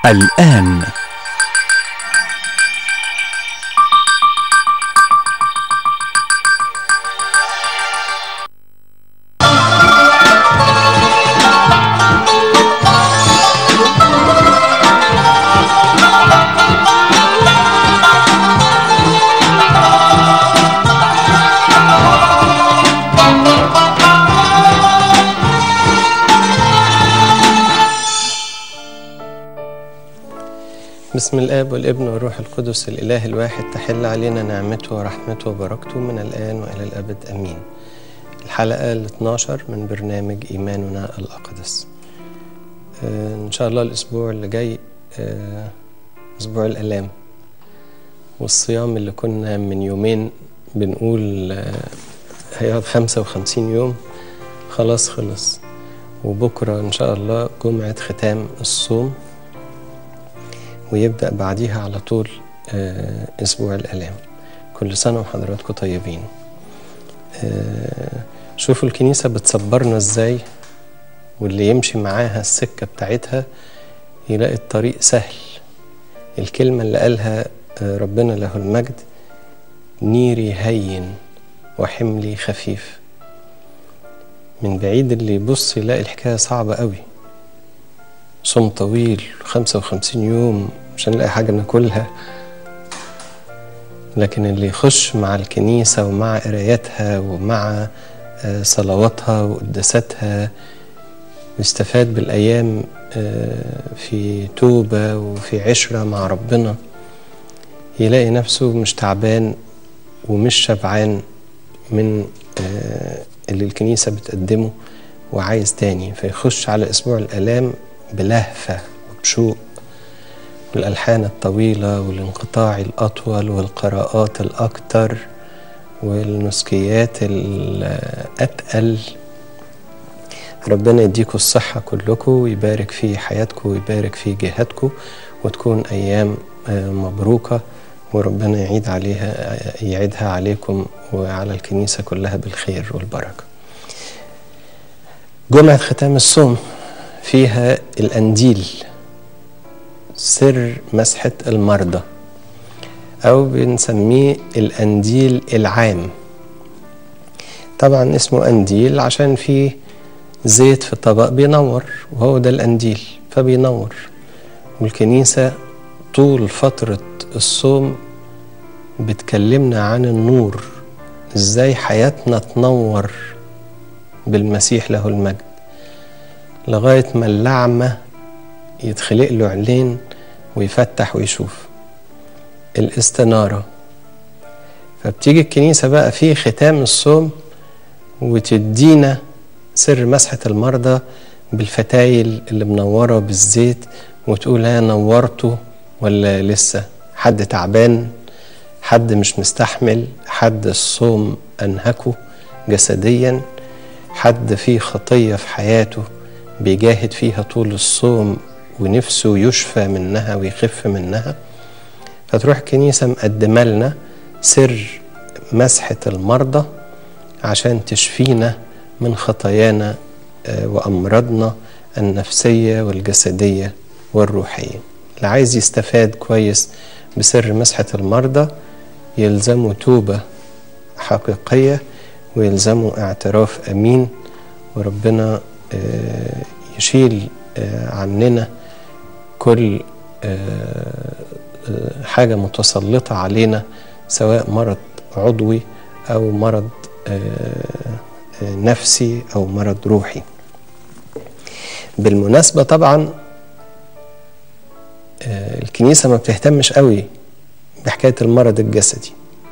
الآن بسم الآب والابن والروح القدس الإله الواحد تحل علينا نعمته ورحمته وبركته من الآن وإلى الأبد أمين الحلقة ال 12 من برنامج إيماننا الأقدس آه إن شاء الله الأسبوع اللي جاي آه أسبوع الآلام والصيام اللي كنا من يومين بنقول آه هيقعد 55 يوم خلاص خلص وبكرة إن شاء الله جمعة ختام الصوم ويبدأ بعديها على طول آه، أسبوع الآلام كل سنة وحضراتكم طيبين آه، شوفوا الكنيسة بتصبرنا إزاي واللي يمشي معاها السكة بتاعتها يلاقي الطريق سهل الكلمة اللي قالها آه، ربنا له المجد نيري هين وحملي خفيف من بعيد اللي يبص يلاقي الحكاية صعبة قوي صوم طويل 55 يوم عشان نلاقي حاجة ناكلها لكن اللي يخش مع الكنيسة ومع قرايتها ومع آه، صلواتها وقداساتها يستفاد بالأيام آه، في توبة وفي عشرة مع ربنا يلاقي نفسه مش تعبان ومش شبعان من آه، اللي الكنيسة بتقدمه وعايز تاني فيخش على أسبوع الآلام بلهفة وبشوق والألحان الطويلة والانقطاع الأطول والقراءات الأكثر والنسكيات الأتقل ربنا يديكم الصحة كلكم ويبارك في حياتكم ويبارك في جهادكم وتكون أيام آه، مبروكة وربنا يعيد عليها يعيدها عليكم وعلى الكنيسة كلها بالخير والبركة جمعة ختام الصوم فيها الأنديل سر مسحة المرضى أو بنسميه الأنديل العام طبعا اسمه أنديل عشان فيه زيت في الطبق بينور وهو ده الأنديل فبينور والكنيسة طول فترة الصوم بتكلمنا عن النور ازاي حياتنا تنور بالمسيح له المجد لغاية ما اللعمة يتخلق له عينين ويفتح ويشوف الاستنارة فبتيجي الكنيسة بقى في ختام الصوم وتدينا سر مسحة المرضى بالفتايل اللي منورة بالزيت وتقول ها نورته ولا لسه حد تعبان حد مش مستحمل حد الصوم أنهكه جسديا حد فيه خطية في حياته بيجاهد فيها طول الصوم ونفسه يشفى منها ويخف منها فتروح الكنيسة مقدمة لنا سر مسحة المرضى عشان تشفينا من خطايانا آه، وأمراضنا النفسية والجسدية والروحية اللي عايز يستفاد كويس بسر مسحة المرضى يلزمه توبة حقيقية ويلزمه اعتراف أمين وربنا آه، يشيل آه، عننا كل آه، آه، حاجة متسلطة علينا سواء مرض عضوي أو مرض آه، آه، نفسي أو مرض روحي بالمناسبة طبعا آه، الكنيسة ما بتهتمش قوي بحكاية المرض الجسدي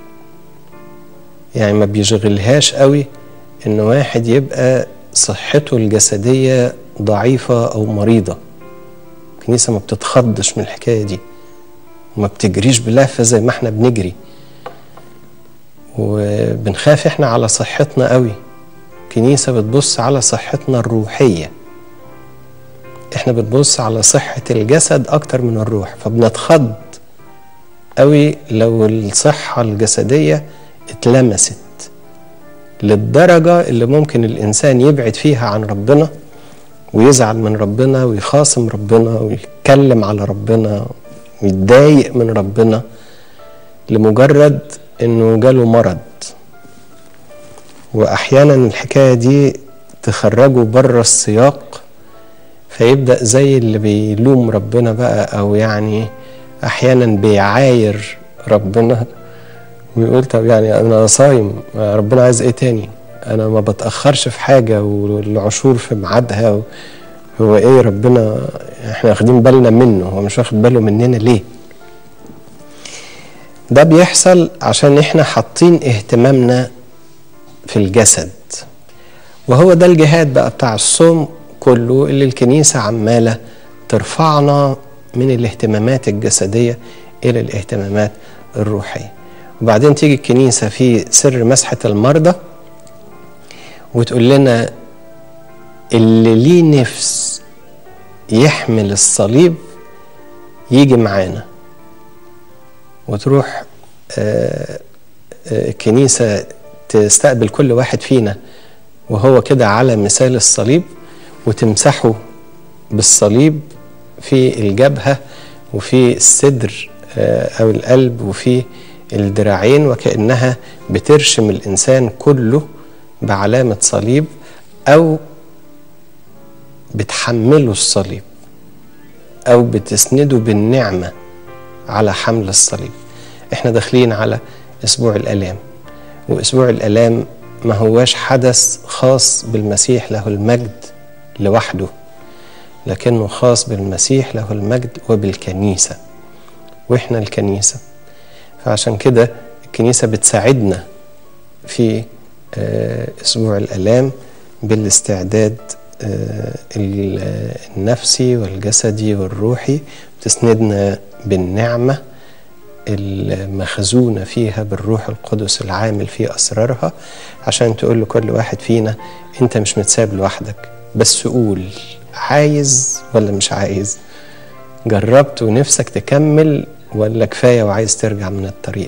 يعني ما بيشغلهاش قوي ان واحد يبقى صحته الجسدية ضعيفة او مريضة الكنيسة ما بتتخضش من الحكاية دي وما بتجريش بلهفة زي ما احنا بنجري وبنخاف احنا على صحتنا قوي الكنيسة بتبص على صحتنا الروحية احنا بنبص على صحة الجسد اكتر من الروح فبنتخض قوي لو الصحة الجسدية اتلمست للدرجة اللي ممكن الإنسان يبعد فيها عن ربنا ويزعل من ربنا ويخاصم ربنا ويتكلم على ربنا ويتضايق من ربنا لمجرد انه جاله مرض واحيانا الحكايه دي تخرجه بره السياق فيبدا زي اللي بيلوم ربنا بقى او يعني احيانا بيعاير ربنا ويقول طب يعني انا صايم ربنا عايز ايه تاني انا ما بتاخرش في حاجه والعشور في ميعادها هو ايه ربنا احنا واخدين بالنا منه هو مش واخد باله مننا ليه ده بيحصل عشان احنا حاطين اهتمامنا في الجسد وهو ده الجهاد بقى بتاع الصوم كله اللي الكنيسة عمالة ترفعنا من الاهتمامات الجسدية إلى الاهتمامات الروحية وبعدين تيجي الكنيسة في سر مسحة المرضى وتقول لنا اللي ليه نفس يحمل الصليب يجي معانا وتروح الكنيسة تستقبل كل واحد فينا وهو كده على مثال الصليب وتمسحه بالصليب في الجبهة وفي الصدر أو القلب وفي الدراعين وكأنها بترشم الإنسان كله بعلامة صليب أو بتحمله الصليب أو بتسنده بالنعمة على حمل الصليب احنا داخلين على أسبوع الآلام وأسبوع الآلام ما هواش حدث خاص بالمسيح له المجد لوحده لكنه خاص بالمسيح له المجد وبالكنيسة وإحنا الكنيسة فعشان كده الكنيسة بتساعدنا في أسبوع الآلام بالاستعداد النفسي والجسدي والروحي بتسندنا بالنعمة المخزونة فيها بالروح القدس العامل في أسرارها عشان تقول لكل واحد فينا أنت مش متساب لوحدك بس قول عايز ولا مش عايز جربت ونفسك تكمل ولا كفاية وعايز ترجع من الطريق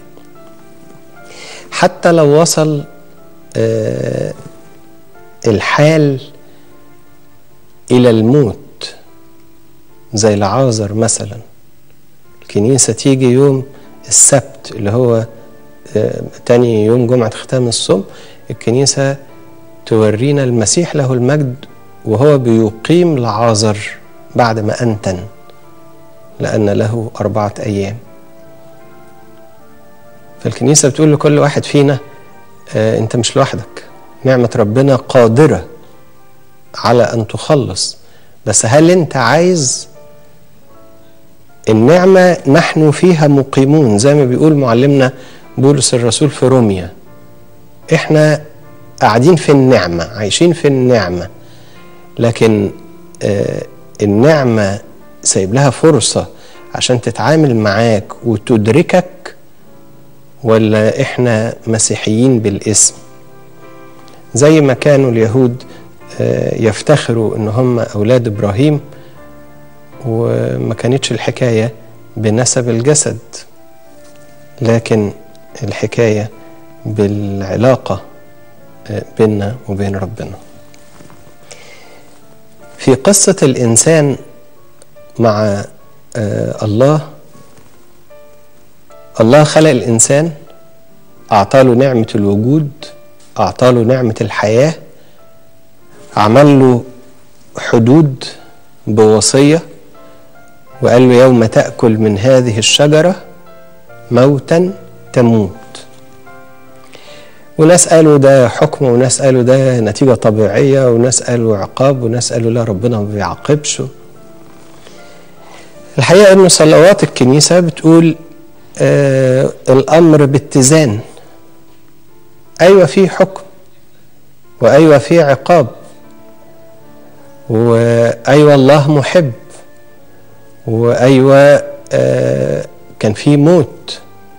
حتى لو وصل آه الحال إلى الموت زي لعازر مثلا الكنيسة تيجي يوم السبت اللي هو آه تاني يوم جمعة ختام الصوم الكنيسة تورينا المسيح له المجد وهو بيقيم لعازر بعد ما أنتن لأن له أربعة أيام فالكنيسة بتقول لكل واحد فينا آه أنت مش لوحدك نعمة ربنا قادرة على أن تخلص بس هل أنت عايز النعمة نحن فيها مقيمون زي ما بيقول معلمنا بولس الرسول في روميا احنا قاعدين في النعمة عايشين في النعمة لكن آه النعمة سايب لها فرصة عشان تتعامل معاك وتدركك ولا احنا مسيحيين بالاسم زي ما كانوا اليهود آه يفتخروا ان هم اولاد ابراهيم وما كانتش الحكاية بنسب الجسد لكن الحكاية بالعلاقة بيننا وبين ربنا في قصة الإنسان مع الله الله خلق الإنسان أعطاله نعمة الوجود أعطاله نعمة الحياة عمل له حدود بوصيه وقال له يوم تأكل من هذه الشجرة موتا تموت وناس قالوا ده حكم وناس قالوا ده نتيجة طبيعية وناس قالوا عقاب وناس قالوا لا ربنا ما بيعاقبش الحقيقة أن صلوات الكنيسة بتقول آه الأمر باتزان أيوة في حكم وأيوة في عقاب وأيوة الله محب وايوه آه كان في موت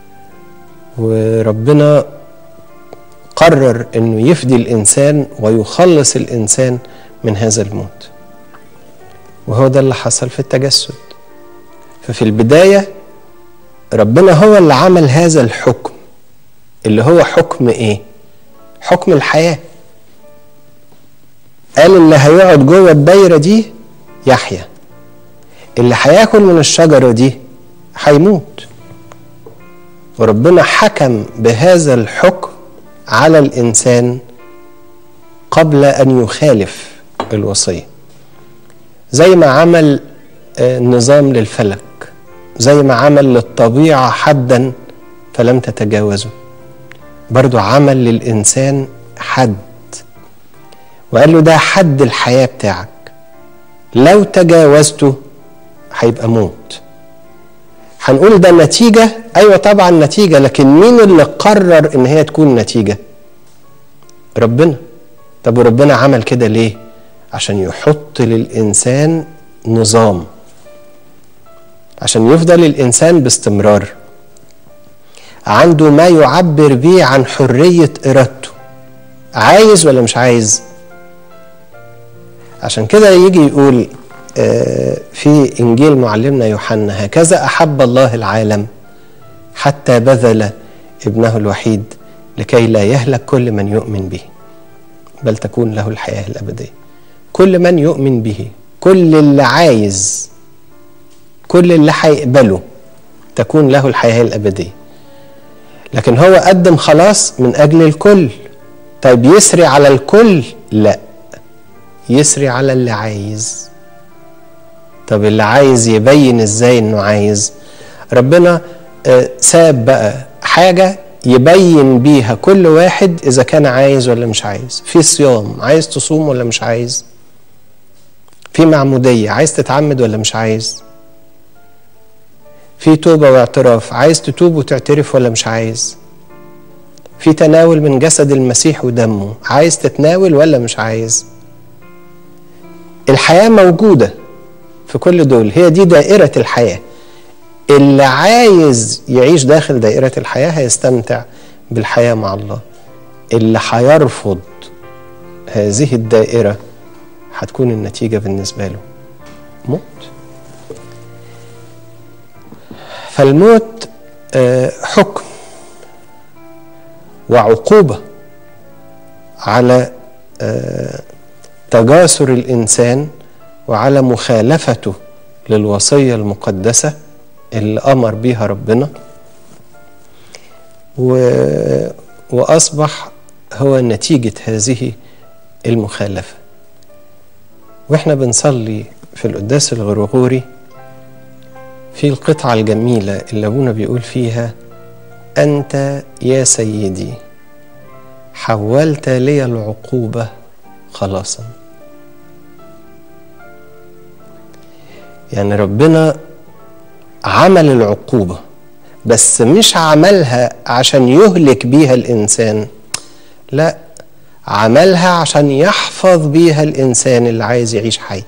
وربنا قرر انه يفدي الانسان ويخلص الانسان من هذا الموت وهو ده اللي حصل في التجسد ففي البدايه ربنا هو اللي عمل هذا الحكم اللي هو حكم ايه حكم الحياه قال اللي هيقعد جوه الدايرة دي يحيا اللي هياكل من الشجرة دي هيموت وربنا حكم بهذا الحكم على الإنسان قبل أن يخالف الوصية زي ما عمل نظام للفلك زي ما عمل للطبيعة حدا فلم تتجاوزه برضو عمل للإنسان حد وقال له ده حد الحياة بتاعك لو تجاوزته هيبقى موت هنقول ده نتيجة أيوة طبعا نتيجة لكن مين اللي قرر إن هي تكون نتيجة ربنا طب وربنا عمل كده ليه عشان يحط للإنسان نظام عشان يفضل الإنسان باستمرار عنده ما يعبر بيه عن حرية إرادته عايز ولا مش عايز عشان كده يجي يقول في إنجيل معلمنا يوحنا هكذا أحب الله العالم حتى بذل ابنه الوحيد لكي لا يهلك كل من يؤمن به بل تكون له الحياة الأبدية كل من يؤمن به كل اللي عايز كل اللي هيقبله تكون له الحياة الأبدية لكن هو قدم خلاص من أجل الكل طيب يسري على الكل لا يسري على اللي عايز طب اللي عايز يبين ازاي انه عايز ربنا ساب بقى حاجة يبين بيها كل واحد اذا كان عايز ولا مش عايز في صيام عايز تصوم ولا مش عايز في معمودية عايز تتعمد ولا مش عايز في توبة واعتراف عايز تتوب وتعترف ولا مش عايز في تناول من جسد المسيح ودمه عايز تتناول ولا مش عايز الحياة موجودة في كل دول هي دي دائرة الحياة اللي عايز يعيش داخل دائرة الحياة هيستمتع بالحياة مع الله اللي هيرفض هذه الدائرة هتكون النتيجة بالنسبة له موت فالموت حكم وعقوبة على تجاسر الإنسان وعلى مخالفته للوصية المقدسة اللي أمر بيها ربنا و... وأصبح هو نتيجة هذه المخالفة وإحنا بنصلي في القداس الغرغوري في القطعة الجميلة اللي أبونا بيقول فيها أنت يا سيدي حولت لي العقوبة خلاصا يعني ربنا عمل العقوبة بس مش عملها عشان يهلك بيها الإنسان لا عملها عشان يحفظ بيها الإنسان اللي عايز يعيش حي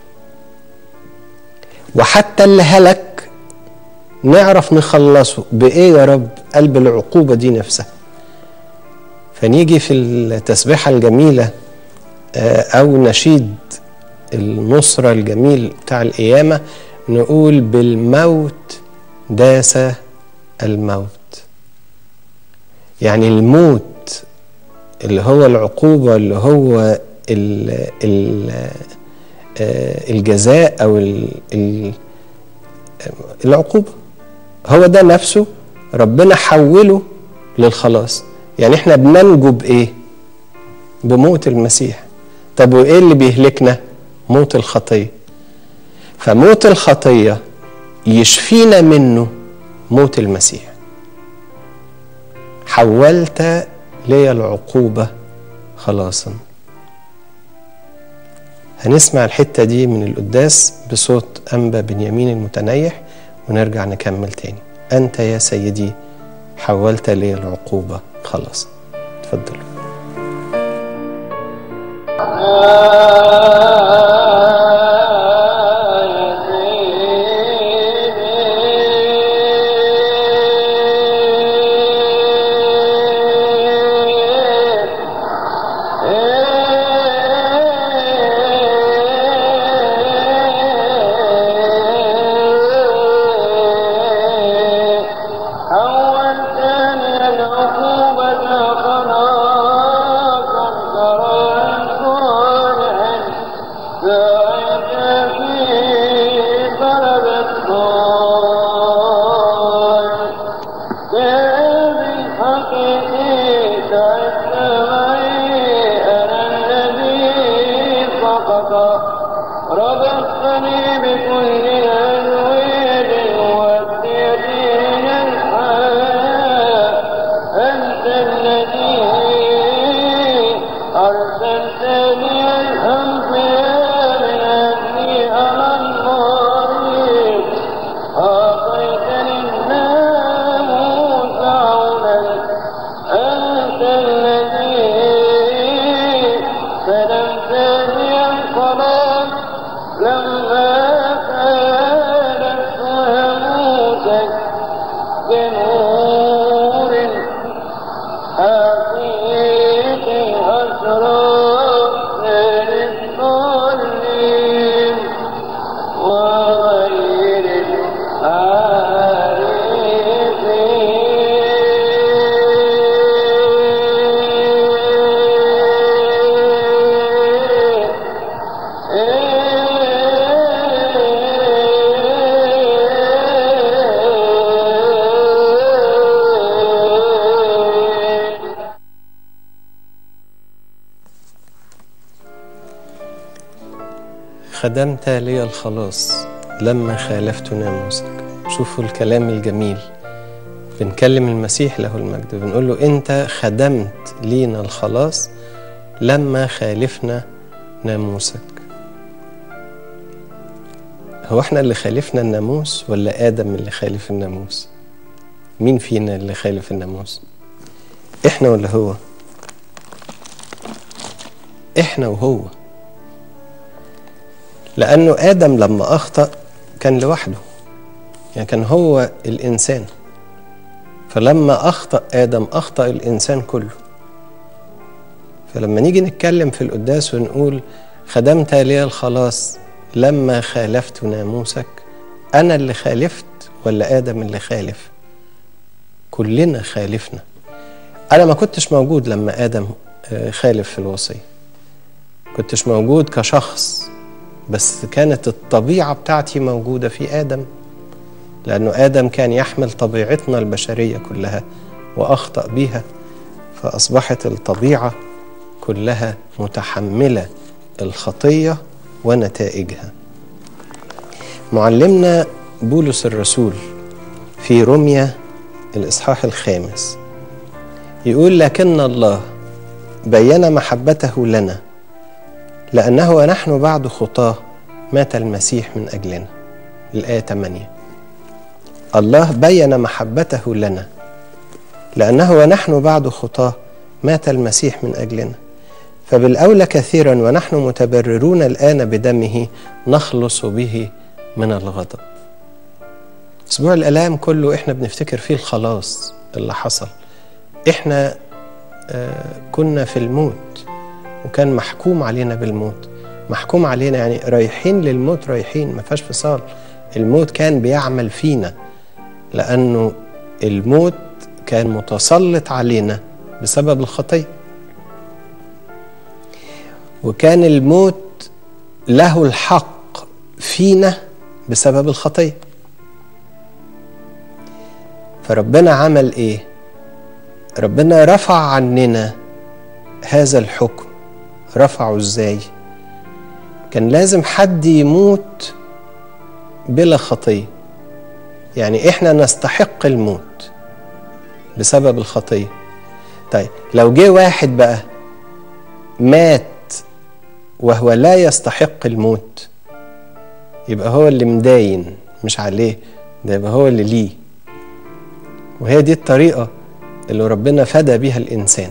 وحتى اللي هلك نعرف نخلصه بإيه يا رب قلب العقوبة دي نفسها فنيجي في التسبيحة الجميلة أو نشيد النصرة الجميل بتاع القيامة نقول بالموت داس الموت يعني الموت اللي هو العقوبة اللي هو ال ال الجزاء أو ال ال العقوبة هو ده نفسه ربنا حوله للخلاص يعني احنا بننجو بإيه بموت المسيح طب وإيه اللي بيهلكنا موت الخطية فموت الخطية يشفينا منه موت المسيح حولت لي العقوبة خلاصا هنسمع الحتة دي من القداس بصوت أنبا بنيامين المتنيح ونرجع نكمل تاني أنت يا سيدي حولت لي العقوبة خلاص تفضلوا العقوبة خلاصا كرم صالح خدمت لي الخلاص لما خالفت ناموسك شوفوا الكلام الجميل بنكلم المسيح له المجد بنقول له انت خدمت لينا الخلاص لما خالفنا ناموسك هو احنا اللي خالفنا الناموس ولا ادم اللي خالف الناموس مين فينا اللي خالف الناموس احنا ولا هو احنا وهو لأنه آدم لما أخطأ كان لوحده يعني كان هو الإنسان فلما أخطأ آدم أخطأ الإنسان كله فلما نيجي نتكلم في القداس ونقول خدمت لي الخلاص لما خالفت ناموسك أنا اللي خالفت ولا آدم اللي خالف كلنا خالفنا أنا ما كنتش موجود لما آدم خالف في الوصية كنتش موجود كشخص بس كانت الطبيعة بتاعتي موجودة في آدم لأنه آدم كان يحمل طبيعتنا البشرية كلها وأخطأ بها فأصبحت الطبيعة كلها متحملة الخطية ونتائجها معلمنا بولس الرسول في رمية الإصحاح الخامس يقول لكن الله بين محبته لنا لأنه ونحن بعد خطاه مات المسيح من أجلنا الآية 8 الله بين محبته لنا لأنه ونحن بعد خطاه مات المسيح من أجلنا فبالأولى كثيرا ونحن متبررون الآن بدمه نخلص به من الغضب أسبوع الآلام كله إحنا بنفتكر فيه الخلاص اللي حصل إحنا آه كنا في الموت وكان محكوم علينا بالموت محكوم علينا يعني رايحين للموت رايحين ما فيهاش فصال الموت كان بيعمل فينا لأنه الموت كان متسلط علينا بسبب الخطية وكان الموت له الحق فينا بسبب الخطية فربنا عمل ايه ربنا رفع عننا هذا الحكم رفعه ازاي كان لازم حد يموت بلا خطيه يعني احنا نستحق الموت بسبب الخطيه طيب لو جه واحد بقى مات وهو لا يستحق الموت يبقى هو اللي مداين مش عليه ده يبقى هو اللي ليه وهي دي الطريقه اللي ربنا فدى بيها الانسان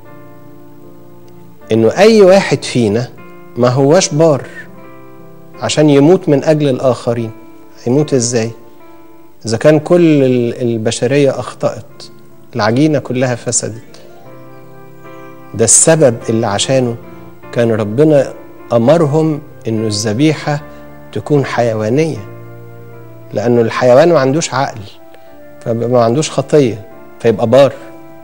انه اي واحد فينا ما هواش بار عشان يموت من اجل الاخرين هيموت ازاي اذا كان كل البشريه اخطات العجينه كلها فسدت ده السبب اللي عشانه كان ربنا امرهم انه الذبيحه تكون حيوانيه لانه الحيوان ما عندوش عقل فما عندوش خطيه فيبقى بار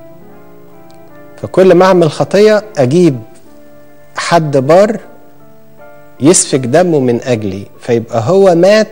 فكل ما اعمل خطيه اجيب حد بار يسفك دمه من اجلي فيبقى هو مات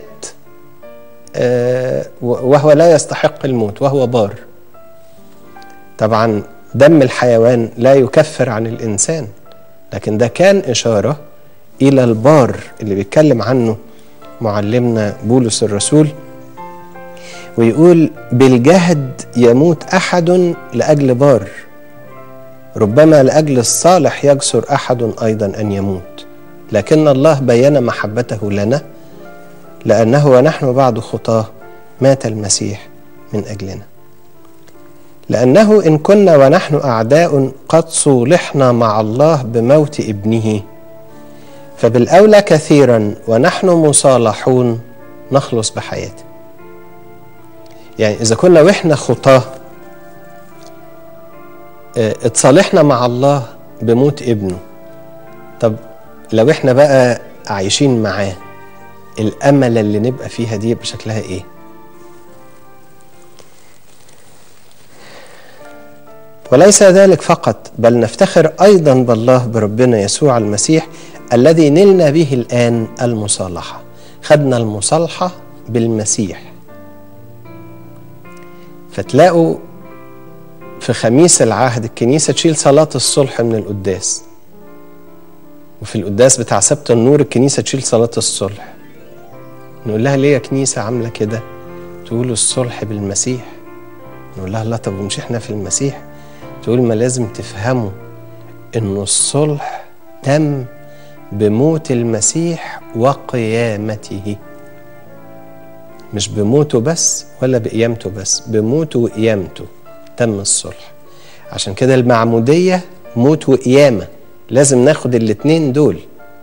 آه وهو لا يستحق الموت وهو بار طبعا دم الحيوان لا يكفر عن الإنسان لكن ده كان إشارة إلى البار اللي بيتكلم عنه معلمنا بولس الرسول ويقول بالجهد يموت أحد لأجل بار ربما لأجل الصالح يجسر أحد أيضا أن يموت لكن الله بين محبته لنا لأنه ونحن بعد خطاه مات المسيح من أجلنا لأنه إن كنا ونحن أعداء قد صولحنا مع الله بموت ابنه فبالأولى كثيرا ونحن مصالحون نخلص بحياته يعني إذا كنا وإحنا خطاه اتصالحنا مع الله بموت ابنه طب لو احنا بقى عايشين معاه الأمل اللي نبقى فيها دي بشكلها ايه وليس ذلك فقط بل نفتخر أيضا بالله بربنا يسوع المسيح الذي نلنا به الآن المصالحة خدنا المصالحة بالمسيح فتلاقوا في خميس العهد الكنيسة تشيل صلاة الصلح من القداس وفي القداس بتاع سبت النور الكنيسة تشيل صلاة الصلح نقول لها ليه يا كنيسة عاملة كده تقول الصلح بالمسيح نقول لها لا طب ومش احنا في المسيح تقول ما لازم تفهموا ان الصلح تم بموت المسيح وقيامته مش بموته بس ولا بقيامته بس بموته وقيامته تم الصلح عشان كده المعمودية موت وقيامة لازم ناخد الاتنين دول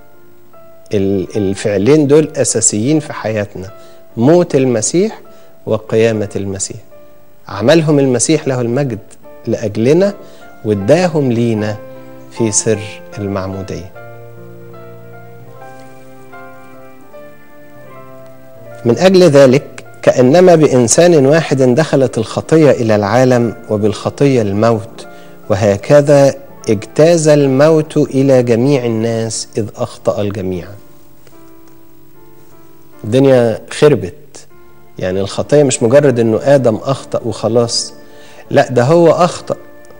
الفعلين دول أساسيين في حياتنا موت المسيح وقيامة المسيح عملهم المسيح له المجد لأجلنا واداهم لينا في سر المعمودية من أجل ذلك كأنما بإنسان واحد دخلت الخطية إلى العالم وبالخطية الموت وهكذا اجتاز الموت إلى جميع الناس إذ أخطأ الجميع الدنيا خربت يعني الخطية مش مجرد أنه آدم أخطأ وخلاص لا ده هو أخطأ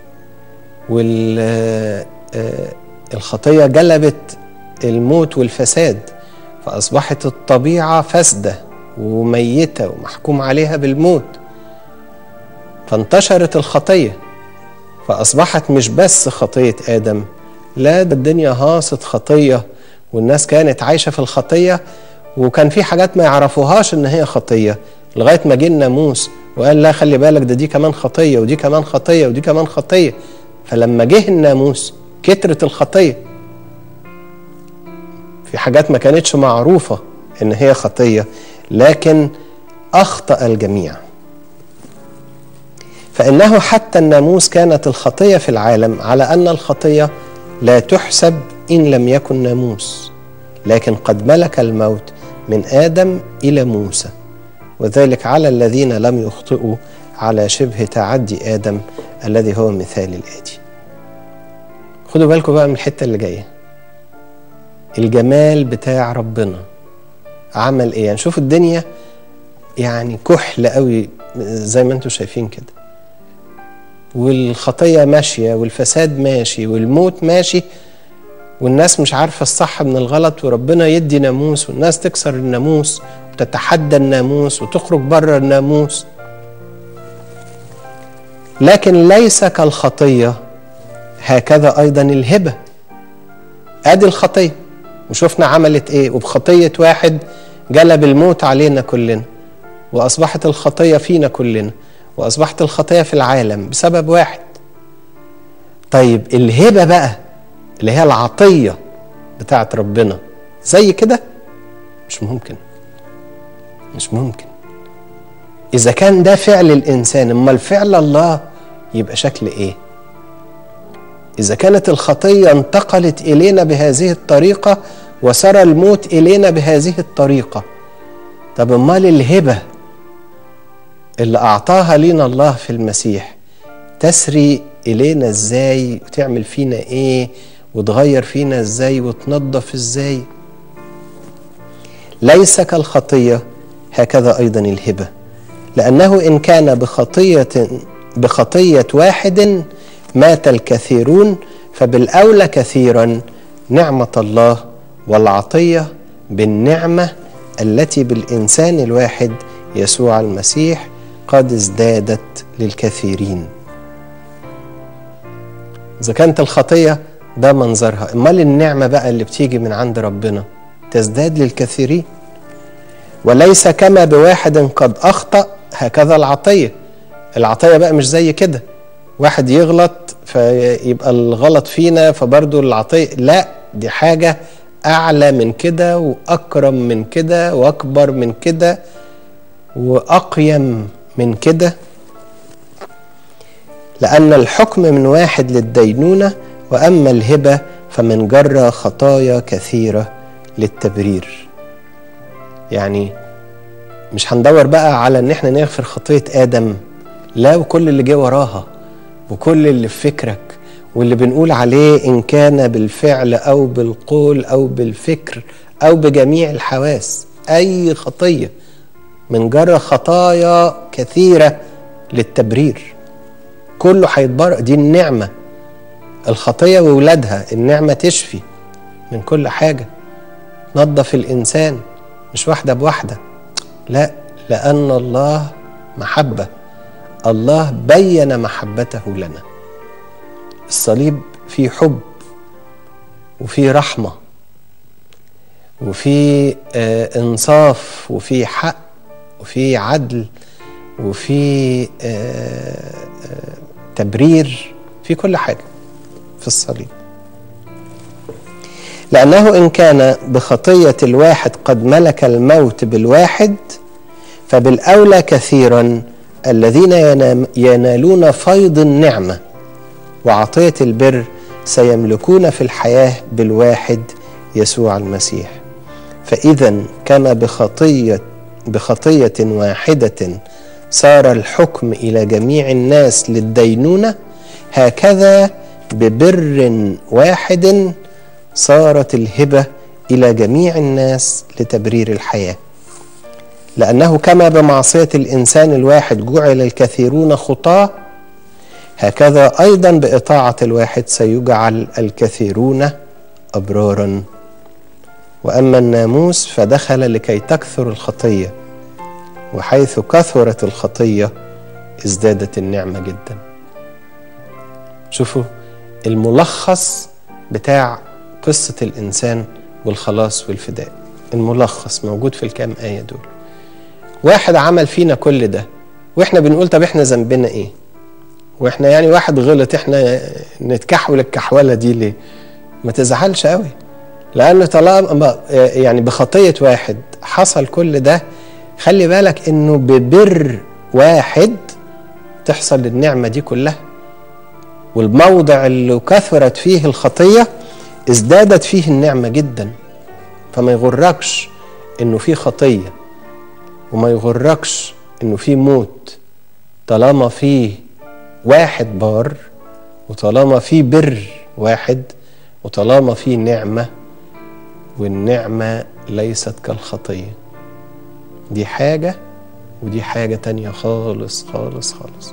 والخطية جلبت الموت والفساد فأصبحت الطبيعة فاسدة وميتة ومحكوم عليها بالموت فانتشرت الخطية فأصبحت مش بس خطية آدم لا ده الدنيا هاصت خطية والناس كانت عايشة في الخطية وكان في حاجات ما يعرفوهاش إن هي خطية لغاية ما جه الناموس وقال لا خلي بالك ده دي كمان خطية ودي كمان خطية ودي كمان خطية فلما جه الناموس كترت الخطية في حاجات ما كانتش معروفة إن هي خطية لكن أخطأ الجميع فإنه حتى الناموس كانت الخطية في العالم على أن الخطية لا تحسب إن لم يكن ناموس لكن قد ملك الموت من آدم إلى موسى وذلك على الذين لم يخطئوا على شبه تعدي آدم الذي هو مثال الآتي خدوا بالكم بقى من الحتة اللي جاية الجمال بتاع ربنا عمل ايه يعني شوف الدنيا يعني كحل قوي زي ما انتم شايفين كده والخطيه ماشيه والفساد ماشي والموت ماشي والناس مش عارفه الصح من الغلط وربنا يدي ناموس والناس تكسر الناموس وتتحدى الناموس وتخرج بره الناموس لكن ليس كالخطيه هكذا ايضا الهبه ادي الخطيه وشفنا عملت ايه وبخطيه واحد جلب الموت علينا كلنا واصبحت الخطيه فينا كلنا واصبحت الخطيه في العالم بسبب واحد طيب الهبه بقى اللي هي العطيه بتاعت ربنا زي كده مش ممكن مش ممكن اذا كان ده فعل الانسان امال فعل الله يبقى شكل ايه اذا كانت الخطيه انتقلت الينا بهذه الطريقه وسرى الموت الينا بهذه الطريقه طب امال الهبه اللي اعطاها لنا الله في المسيح تسري الينا ازاي وتعمل فينا ايه وتغير فينا ازاي وتنظف ازاي ليس كالخطيه هكذا ايضا الهبه لانه ان كان بخطيه بخطيه واحد مات الكثيرون فبالاولى كثيرا نعمه الله والعطيه بالنعمه التي بالانسان الواحد يسوع المسيح قد ازدادت للكثيرين اذا كانت الخطيه ده منظرها امال النعمه بقى اللي بتيجي من عند ربنا تزداد للكثيرين وليس كما بواحد قد اخطا هكذا العطيه العطيه بقى مش زي كده واحد يغلط فيبقى الغلط فينا فبرضه العطيه لا دي حاجه اعلى من كده واكرم من كده واكبر من كده واقيم من كده لان الحكم من واحد للدينونه واما الهبه فمن جرى خطايا كثيره للتبرير يعني مش هندور بقى على ان احنا نغفر خطيه ادم لا وكل اللي جه وراها وكل اللي في فكرك واللي بنقول عليه ان كان بالفعل او بالقول او بالفكر او بجميع الحواس اي خطيه من جرى خطايا كثيره للتبرير كله هيتبرأ دي النعمه الخطيه وولادها النعمه تشفي من كل حاجه نظف الانسان مش واحده بواحده لا لان الله محبه الله بين محبته لنا الصليب فيه حب وفيه رحمه وفيه آه انصاف وفيه حق وفيه عدل وفيه آه آه تبرير في كل حاجه في الصليب لانه ان كان بخطيه الواحد قد ملك الموت بالواحد فبالاولى كثيرا الذين ينالون فيض النعمه وعطيه البر سيملكون في الحياه بالواحد يسوع المسيح فاذا كما بخطيه بخطيه واحده صار الحكم الى جميع الناس للدينونه هكذا ببر واحد صارت الهبه الى جميع الناس لتبرير الحياه لانه كما بمعصيه الانسان الواحد جعل الكثيرون خطاه هكذا ايضا باطاعه الواحد سيجعل الكثيرون ابرارا واما الناموس فدخل لكي تكثر الخطيه وحيث كثرت الخطيه ازدادت النعمه جدا شوفوا الملخص بتاع قصه الانسان والخلاص والفداء الملخص موجود في الكام ايه دول واحد عمل فينا كل ده واحنا بنقول طب احنا ذنبنا ايه واحنا يعني واحد غلط احنا نتكحول الكحوله دي ليه ما تزعلش قوي لانه طالما يعني بخطيه واحد حصل كل ده خلي بالك انه ببر واحد تحصل النعمه دي كلها والموضع اللي كثرت فيه الخطيه ازدادت فيه النعمه جدا فما يغركش انه في خطيه وما يغركش انه في موت طالما في واحد بار وطالما في بر واحد وطالما في نعمه والنعمه ليست كالخطيه دي حاجه ودي حاجه تانيه خالص خالص خالص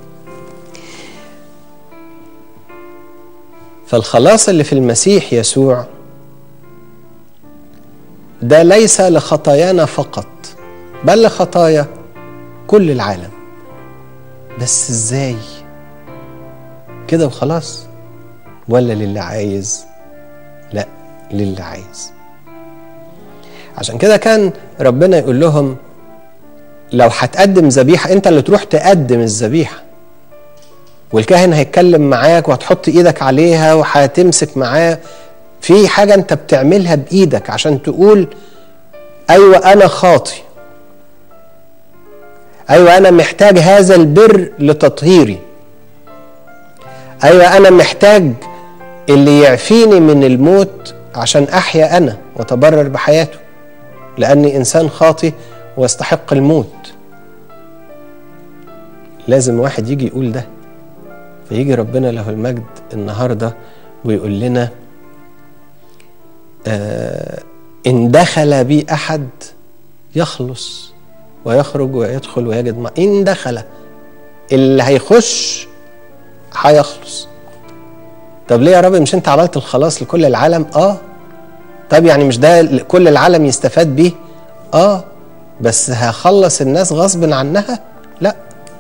فالخلاص اللي في المسيح يسوع ده ليس لخطايانا فقط بل لخطايا كل العالم بس ازاي كده وخلاص ولا للي عايز لا للي عايز عشان كده كان ربنا يقول لهم لو هتقدم ذبيحه انت اللي تروح تقدم الذبيحه والكاهن هيتكلم معاك وهتحط ايدك عليها وهتمسك معاه في حاجه انت بتعملها بايدك عشان تقول ايوه انا خاطي ايوه انا محتاج هذا البر لتطهيري ايوه انا محتاج اللي يعفيني من الموت عشان احيا انا واتبرر بحياته لاني انسان خاطي واستحق الموت لازم واحد يجي يقول ده فيجي ربنا له المجد النهارده ويقول لنا آه ان دخل بي احد يخلص ويخرج ويدخل ويجد ما ان دخل اللي هيخش هيخلص طب ليه يا رب مش انت عملت الخلاص لكل العالم اه طب يعني مش ده كل العالم يستفاد بيه اه بس هخلص الناس غصب عنها لا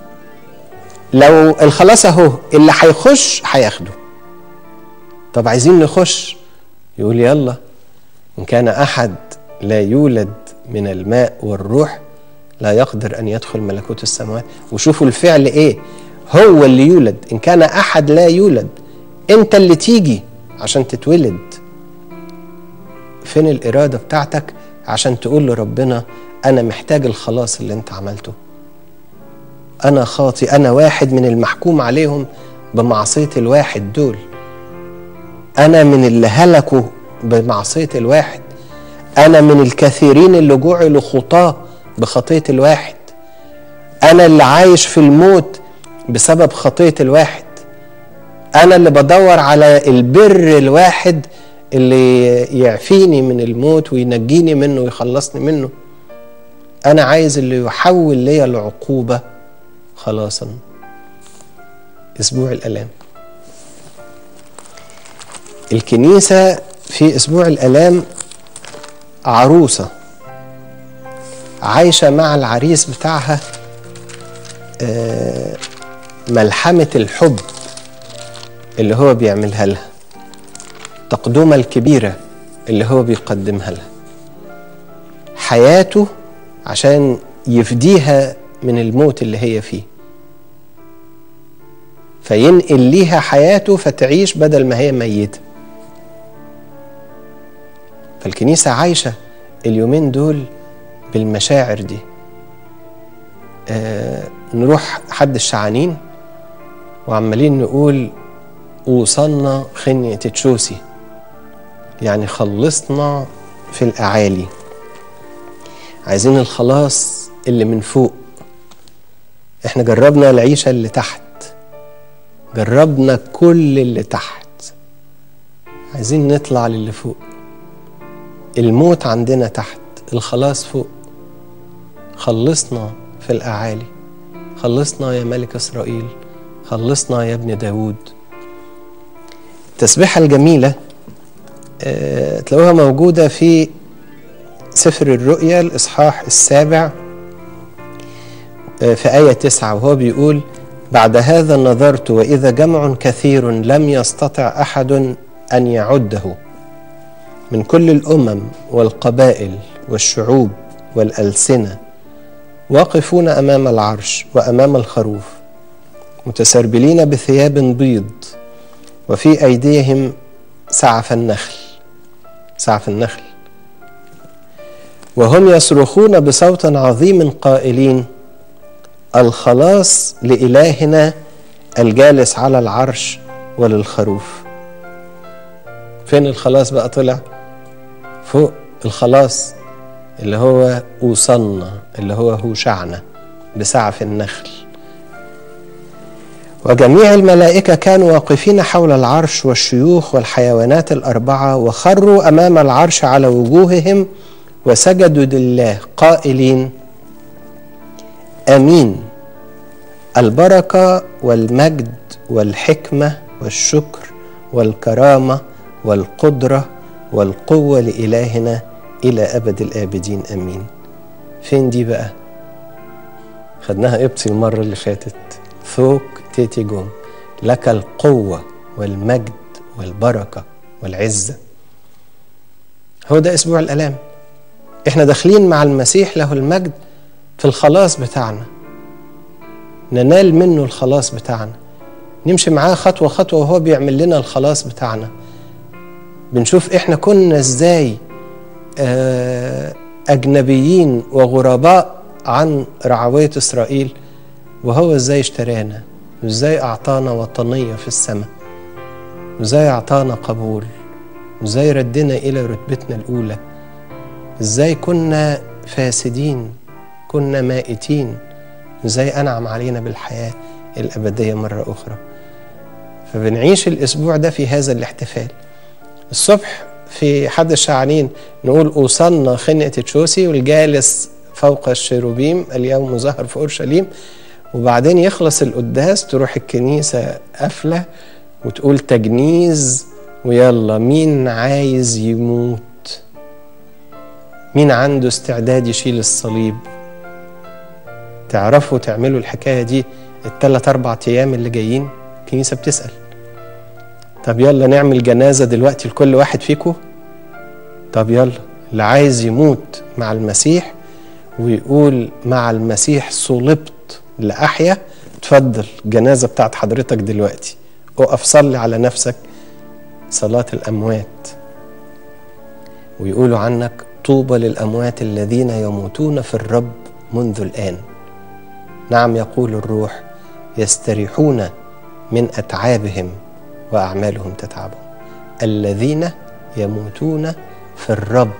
لو الخلاص اهو اللي هيخش هياخده طب عايزين نخش يقول يلا ان كان احد لا يولد من الماء والروح لا يقدر ان يدخل ملكوت السماوات وشوفوا الفعل ايه هو اللي يولد ان كان احد لا يولد انت اللي تيجي عشان تتولد فين الاراده بتاعتك عشان تقول لربنا انا محتاج الخلاص اللي انت عملته انا خاطي انا واحد من المحكوم عليهم بمعصيه الواحد دول انا من اللي هلكوا بمعصيه الواحد انا من الكثيرين اللي جعلوا خطاه بخطيه الواحد انا اللي عايش في الموت بسبب خطيه الواحد انا اللي بدور على البر الواحد اللي يعفيني من الموت وينجيني منه ويخلصني منه انا عايز اللي يحول لي العقوبه خلاصا اسبوع الالام الكنيسه في اسبوع الالام عروسه عايشه مع العريس بتاعها ملحمه الحب اللي هو بيعملها لها التقدمه الكبيره اللي هو بيقدمها لها حياته عشان يفديها من الموت اللي هي فيه فينقل ليها حياته فتعيش بدل ما هي ميته فالكنيسة عايشة اليومين دول بالمشاعر دي آه نروح حد الشعانين وعمالين نقول وصلنا خنية تشوسي يعني خلصنا في الأعالي عايزين الخلاص اللي من فوق احنا جربنا العيشة اللي تحت جربنا كل اللي تحت عايزين نطلع للي فوق الموت عندنا تحت الخلاص فوق خلصنا في الأعالي خلصنا يا ملك إسرائيل خلصنا يا ابن داود التسبيحة الجميلة أه تلاقوها موجودة في سفر الرؤيا الإصحاح السابع أه في آية تسعة وهو بيقول بعد هذا نظرت وإذا جمع كثير لم يستطع أحد أن يعده من كل الامم والقبائل والشعوب والالسنه واقفون امام العرش وامام الخروف متسربلين بثياب بيض وفي ايديهم سعف النخل سعف النخل وهم يصرخون بصوت عظيم قائلين الخلاص لالهنا الجالس على العرش وللخروف فين الخلاص بقى طلع فوق الخلاص اللي هو أوصلنا اللي هو هوشعنا بسعف النخل وجميع الملائكة كانوا واقفين حول العرش والشيوخ والحيوانات الأربعة وخروا أمام العرش على وجوههم وسجدوا لله قائلين آمين البركة والمجد والحكمة والشكر والكرامة والقدرة والقوة لإلهنا إلى أبد الآبدين أمين فين دي بقى خدناها إبسي المرة اللي فاتت ثوك تيتي جوم لك القوة والمجد والبركة والعزة هو ده أسبوع الألام إحنا داخلين مع المسيح له المجد في الخلاص بتاعنا ننال منه الخلاص بتاعنا نمشي معاه خطوة خطوة وهو بيعمل لنا الخلاص بتاعنا بنشوف احنا كنا ازاي اجنبيين وغرباء عن رعويه اسرائيل وهو ازاي اشترانا وازاي اعطانا وطنيه في السماء وازاي اعطانا قبول وازاي ردنا الى رتبتنا الاولى ازاي كنا فاسدين كنا مائتين ازاي انعم علينا بالحياه الابديه مره اخرى فبنعيش الاسبوع ده في هذا الاحتفال الصبح في حد الشعانين نقول أوصلنا خنة تشوسي والجالس فوق الشيروبيم اليوم ظهر في أورشليم وبعدين يخلص القداس تروح الكنيسة قافلة وتقول تجنيز ويلا مين عايز يموت مين عنده استعداد يشيل الصليب تعرفوا تعملوا الحكاية دي الثلاث أربع أيام اللي جايين الكنيسة بتسأل طب يلا نعمل جنازة دلوقتي لكل واحد فيكم طب يلا اللي عايز يموت مع المسيح ويقول مع المسيح صلبت لأحيا اتفضل الجنازة بتاعت حضرتك دلوقتي اقف صلي على نفسك صلاة الأموات ويقولوا عنك طوبى للأموات الذين يموتون في الرب منذ الآن نعم يقول الروح يستريحون من أتعابهم وأعمالهم تتعبهم الذين يموتون في الرب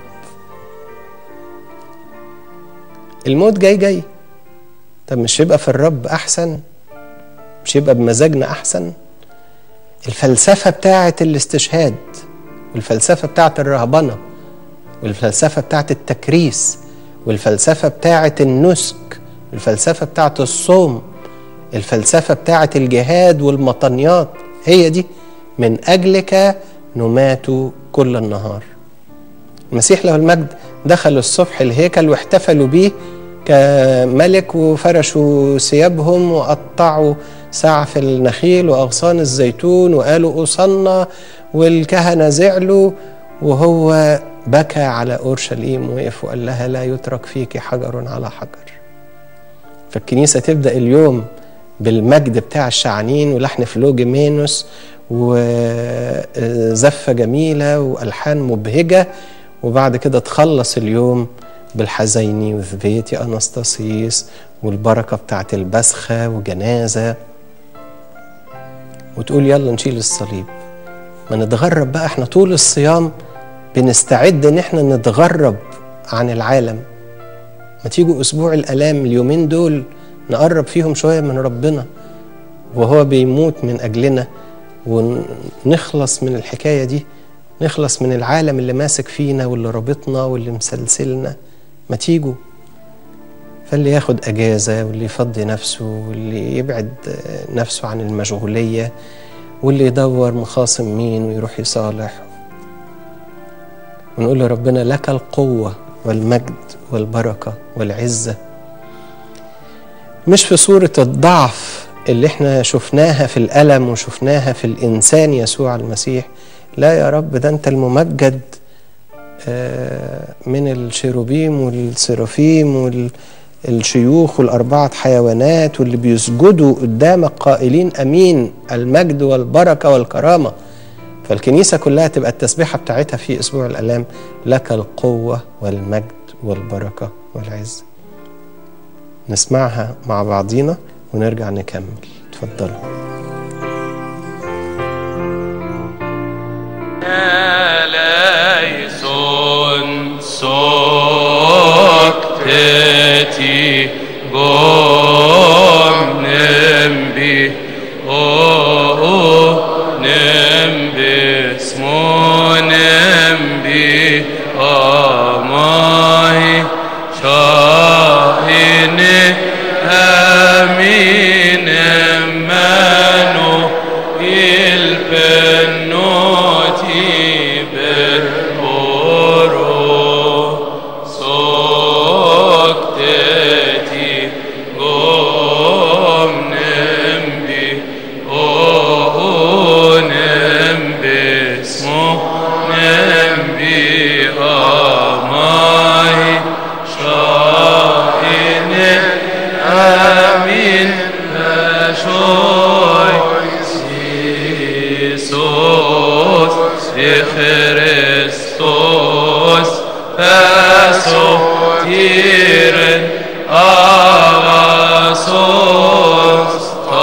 الموت جاي جاي طب مش يبقى في الرب أحسن مش يبقى بمزاجنا أحسن الفلسفة بتاعة الاستشهاد والفلسفة بتاعة الرهبنة والفلسفة بتاعة التكريس والفلسفة بتاعة النسك والفلسفة بتاعة الصوم الفلسفة بتاعة الجهاد والمطنيات هي دي من أجلك نمات كل النهار المسيح له المجد دخلوا الصبح الهيكل واحتفلوا بيه كملك وفرشوا ثيابهم وقطعوا سعف النخيل وأغصان الزيتون وقالوا أوصلنا والكهنة زعلوا وهو بكى على أورشليم وقف وقال لها لا يترك فيك حجر على حجر فالكنيسة تبدأ اليوم بالمجد بتاع الشعانين ولحن فلوجيمينوس وزفة جميلة وألحان مبهجة وبعد كده تخلص اليوم بالحزيني وفي بيتي أنستاسيس والبركة بتاعت البسخة وجنازة وتقول يلا نشيل الصليب ما نتغرب بقى احنا طول الصيام بنستعد ان احنا نتغرب عن العالم ما تيجوا اسبوع الالام اليومين دول نقرب فيهم شويه من ربنا وهو بيموت من اجلنا ونخلص من الحكايه دي نخلص من العالم اللي ماسك فينا واللي رابطنا واللي مسلسلنا ما تيجوا فاللي ياخد اجازه واللي يفضي نفسه واللي يبعد نفسه عن المشغوليه واللي يدور مخاصم مين ويروح يصالح ونقول لربنا لك القوه والمجد والبركه والعزه مش في صوره الضعف اللي احنا شفناها في الالم وشفناها في الانسان يسوع المسيح لا يا رب ده انت الممجد من الشيروبيم والسرافيم والشيوخ والأربعة حيوانات واللي بيسجدوا قدامك قائلين أمين المجد والبركة والكرامة فالكنيسة كلها تبقى التسبيحة بتاعتها في أسبوع الألام لك القوة والمجد والبركة والعز نسمعها مع بعضينا ونرجع نكمل تفضلوا eleison socteti gom nembi o o nembi smo nembi amai shahine aminem manu il pennoti ben oro socteti gom nembi o o nembi smo nembi amai shahine amin shoy Jesus Christus pasotiren avasos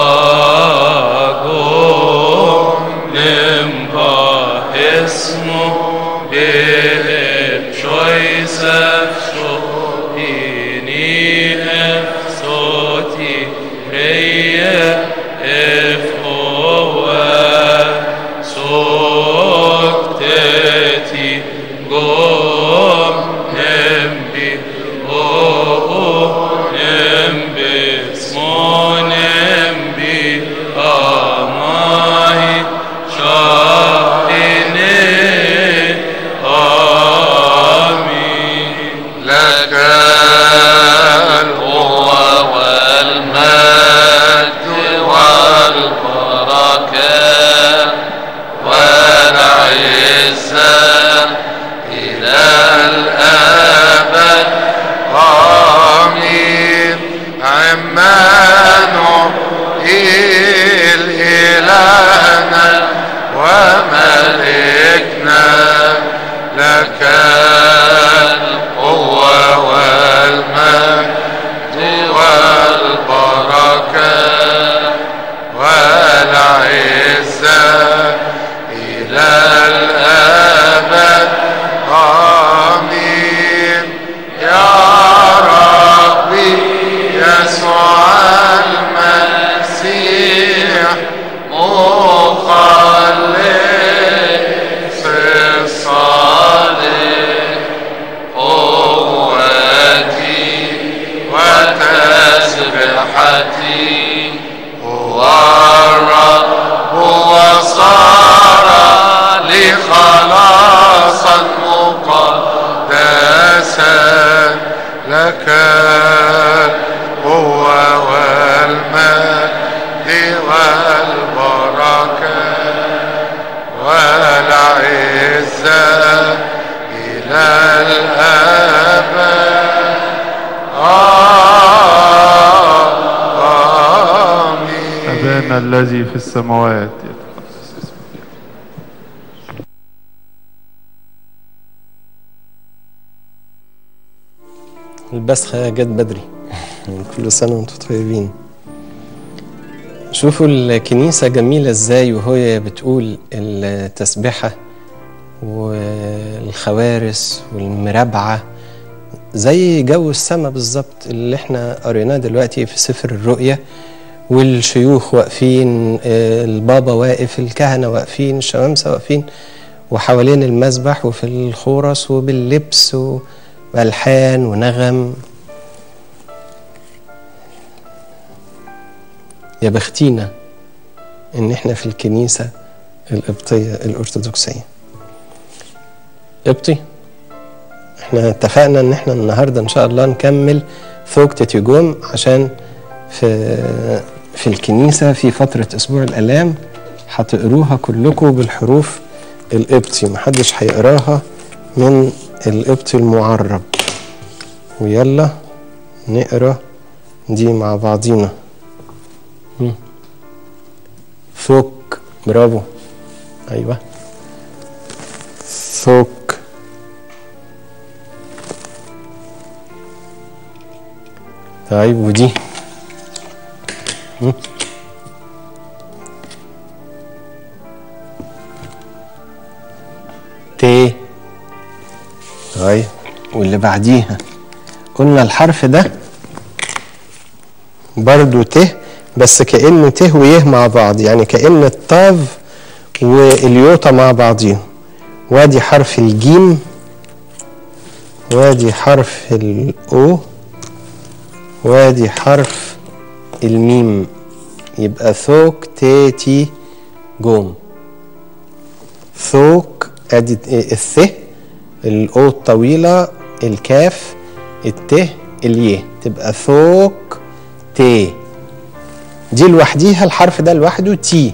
tago nempa esmo behet choisa ini efsoti reie efoa sokteti gom nembi o o nembi smon إلى الأبد آمين يا ربي يسوع المسيح مخلص الصالح قوتي وتسبحتي هو الرب وصار لي خلاصا مقدسا لك هو والمجد والبركه والعزة إلى الأبد آمين أبانا الذي في السماوات يتقدس اسمك البسخة جت بدري كل سنة وانتم طيبين شوفوا الكنيسة جميلة ازاي وهي بتقول التسبحة والخوارس والمرابعة زي جو السما بالظبط اللي احنا قريناه دلوقتي في سفر الرؤيا والشيوخ واقفين آه، البابا واقف الكهنة واقفين الشمامسة واقفين وحوالين المسبح وفي الخورس وباللبس وألحان ونغم يا بختينا ان احنا في الكنيسة القبطية الأرثوذكسية قبطي احنا اتفقنا ان احنا النهاردة ان شاء الله نكمل فوق تيتيجوم عشان في في الكنيسة في فترة أسبوع الآلام هتقروها كلكم بالحروف القبطي محدش هيقراها من القبطي المعرب ويلا نقرا دي مع بعضينا مم. ثوك برافو ايوه ثوك طيب ودي مم. ت طيب واللي بعديها قلنا الحرف ده برضو ت بس كأنه ت ويه مع بعض يعني كأن الطاف واليوطة مع بعضيهم وادي حرف الجيم وادي حرف الأو وادي حرف الميم يبقى ثوك تيتي جوم ثوك ادي الث الاو الطويلة الكاف الت اليه تبقى ثوك تي دي لوحديها الحرف ده لوحده تي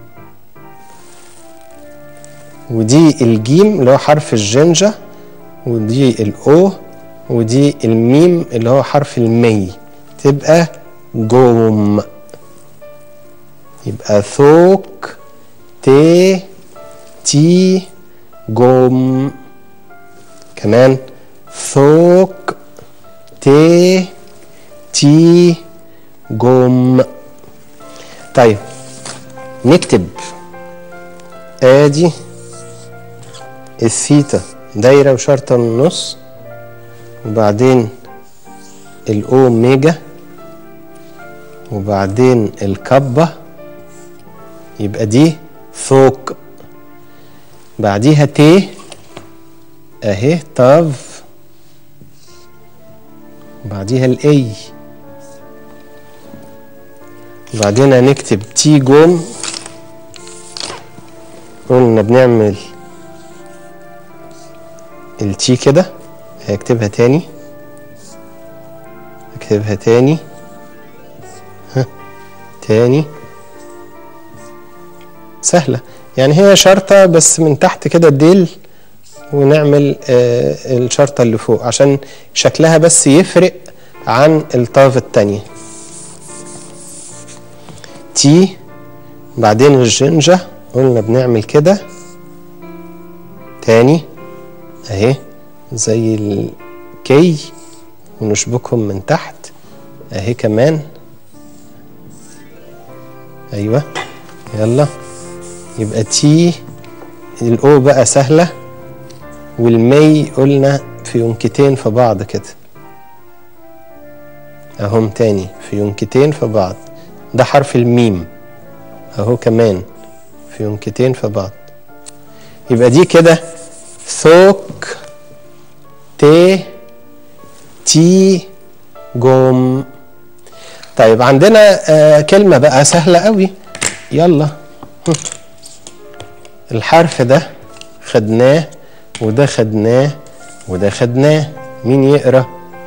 ودي الجيم اللي هو حرف الجنجة ودي الأو ودي الميم اللي هو حرف المي تبقى جوم يبقى ثوك تي تي جوم كمان ثوك تي تي جوم طيب نكتب ادي الثيتا دايره وشرطه من النص وبعدين الاوميجا وبعدين الكبه يبقى دي ثوك بعديها ت اهي طاف بعديها الاي وبعدين هنكتب تي جوم قلنا بنعمل التي كده هكتبها تاني اكتبها تاني ها تاني سهلة يعني هي شرطة بس من تحت كده الديل ونعمل آه الشرطة اللي فوق عشان شكلها بس يفرق عن الطاف التانية تي بعدين الجنجة قلنا بنعمل كده تاني اهي زي الكي ونشبكهم من تحت اهي كمان ايوه يلا يبقى تي الاو بقى سهله والمي قلنا في ينكتين في بعض كده اهم تاني في ينكتين في بعض ده حرف الميم اهو كمان في ينكتين في بعض يبقى دي كده ثوك تي تي جوم طيب عندنا آه كلمة بقى سهلة قوي يلا هم. الحرف ده خدناه وده خدناه وده خدناه مين يقرا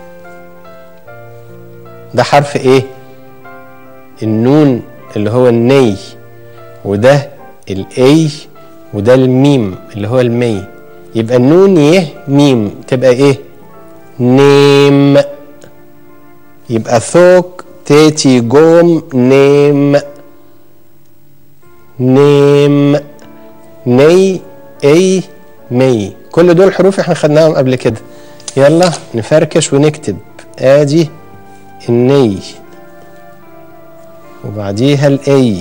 ده حرف ايه النون اللي هو الني وده الاي وده الميم اللي هو المي يبقى النون يه ميم تبقى ايه نيم يبقى ثوك تيتي جوم نيم نيم ني اي مي كل دول حروف احنا خدناهم قبل كده يلا نفركش ونكتب ادي الني وبعديها الاي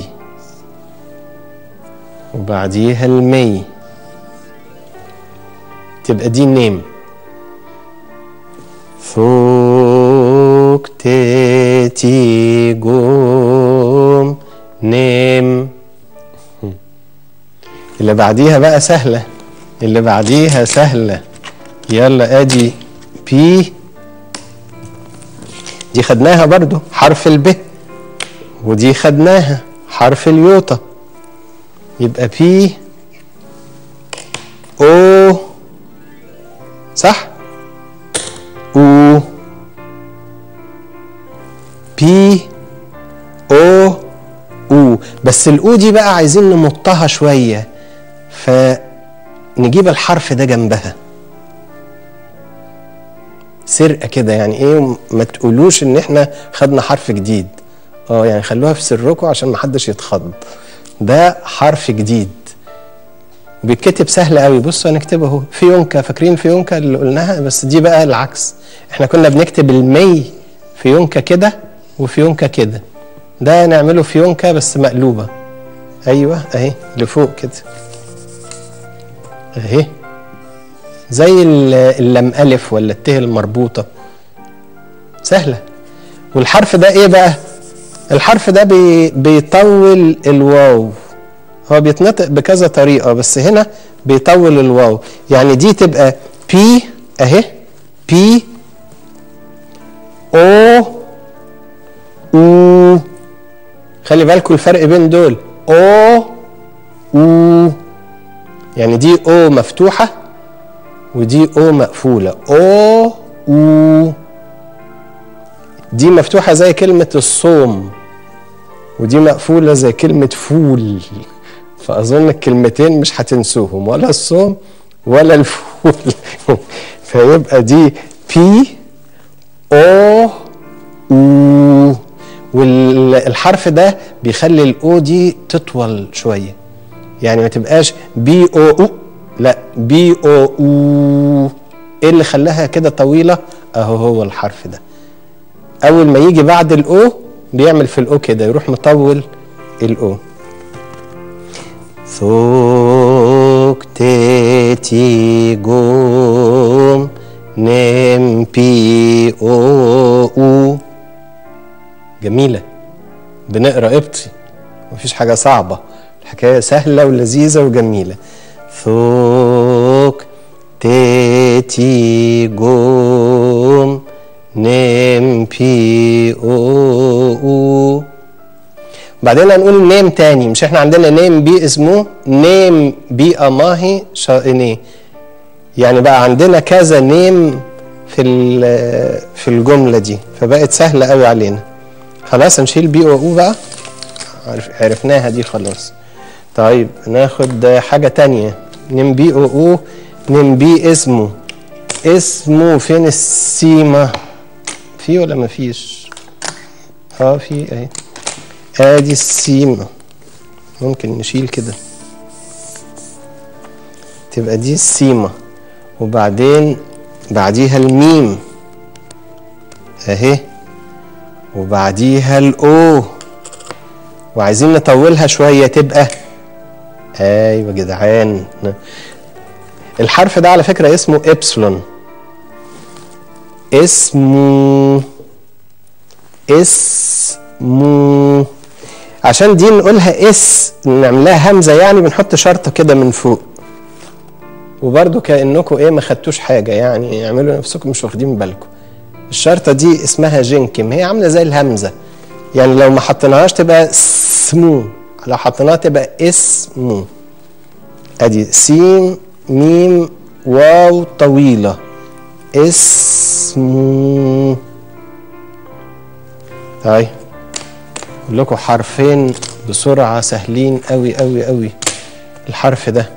وبعديها المي تبقى دي النيم فوق تيتي جوم نيم اللي بعديها بقى سهلة اللي بعديها سهلة يلا ادي بي دي خدناها برضو حرف الب ودي خدناها حرف اليوتا يبقى بي او صح او بي او او بس الاو دي بقى عايزين نمطها شويه فنجيب الحرف ده جنبها سرقه كده يعني ايه ما تقولوش ان احنا خدنا حرف جديد اه يعني خلوها في سركم عشان ما حدش يتخض ده حرف جديد بيتكتب سهل قوي بصوا هنكتبه اهو فيونكا فاكرين فيونكا اللي قلناها بس دي بقى العكس احنا كنا بنكتب المي فيونكا كده وفيونكا كده ده نعمله فيونكا بس مقلوبه ايوه اهي لفوق كده اهي زي اللم الف ولا الته المربوطه سهله والحرف ده ايه بقى الحرف ده بي بيطول الواو هو بيتنطق بكذا طريقه بس هنا بيطول الواو يعني دي تبقى بي اهي بي او او خلي بالكم الفرق بين دول او او يعني دي او مفتوحه ودي او مقفوله او او دي مفتوحه زي كلمه الصوم ودي مقفوله زي كلمه فول فاظن الكلمتين مش هتنسوهم ولا الصوم ولا الفول فيبقى دي بي او او والحرف ده بيخلي الاو دي تطول شويه يعني ما تبقاش بي او او لا بي او او ايه اللي خلاها كده طويله اهو هو الحرف ده اول ما يجي بعد الاو بيعمل في الاو كده يروح مطول الاو ثوك تيتي جوم نم بي او او جميلة بنقرا قبطي مفيش حاجة صعبة الحكاية سهلة ولذيذة وجميلة ثوك تيتي جوم نم بي او او بعدين هنقول نيم تاني مش احنا عندنا نيم بي اسمه نيم بي اماهي شائني يعني بقى عندنا كذا نيم في في الجمله دي فبقت سهله قوي علينا خلاص نشيل بي او او بقى عرف عرفناها دي خلاص طيب ناخد حاجه تانية نيم بي او او نيم بي اسمه اسمه فين السيما في ولا مفيش اه في اهي ادي السيمة ممكن نشيل كده تبقى دي السيمة وبعدين بعديها الميم اهي وبعديها الاو وعايزين نطولها شوية تبقى ايوه جدعان الحرف ده على فكره اسمه ابسلون اسمه اسمه عشان دي نقولها اس نعملها همزه يعني بنحط شرطه كده من فوق وبرده كانكم ايه ما خدتوش حاجه يعني اعملوا نفسكم مش واخدين بالكم الشرطه دي اسمها جنكم هي عامله زي الهمزه يعني لو ما حطيناهاش تبقى سمو لو حطيناها تبقى اسمو ادي سين ميم واو طويله اسمو طيب اقول لكم حرفين بسرعه سهلين قوي قوي قوي الحرف ده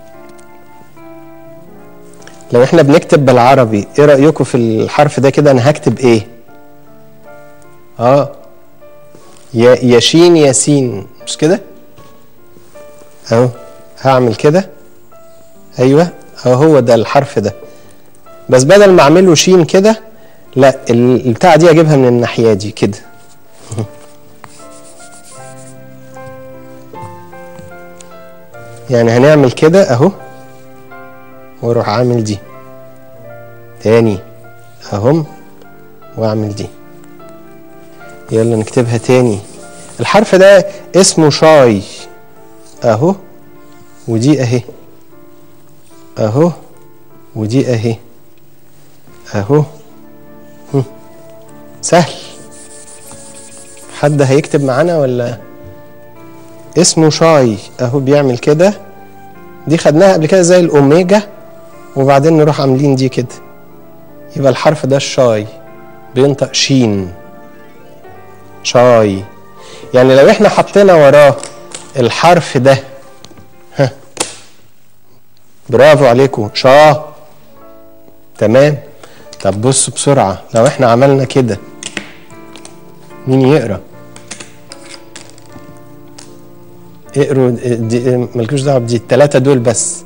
لو احنا بنكتب بالعربي ايه رايكم في الحرف ده كده انا هكتب ايه اه يا ياشين ياسين مش كده اهو هعمل كده ايوه اهو هو ده الحرف ده بس بدل ما اعمله شين كده لا ال- البتاعه دي اجيبها من الناحيه دي كده يعني هنعمل كده اهو واروح عامل دي تاني اهم واعمل دي يلا نكتبها تاني الحرف ده اسمه شاي اهو ودي اهي اهو ودي اهي اهو هم. سهل حد هيكتب معانا ولا اسمه شاي اهو بيعمل كده دي خدناها قبل كده زي الاوميجا وبعدين نروح عاملين دي كده يبقى الحرف ده الشاي بينطق شين شاي يعني لو احنا حطينا وراه الحرف ده ها برافو عليكم شا تمام طب بصوا بسرعة لو احنا عملنا كده مين يقرا اقروا دي مالكوش دعوه بدي التلاتة دول بس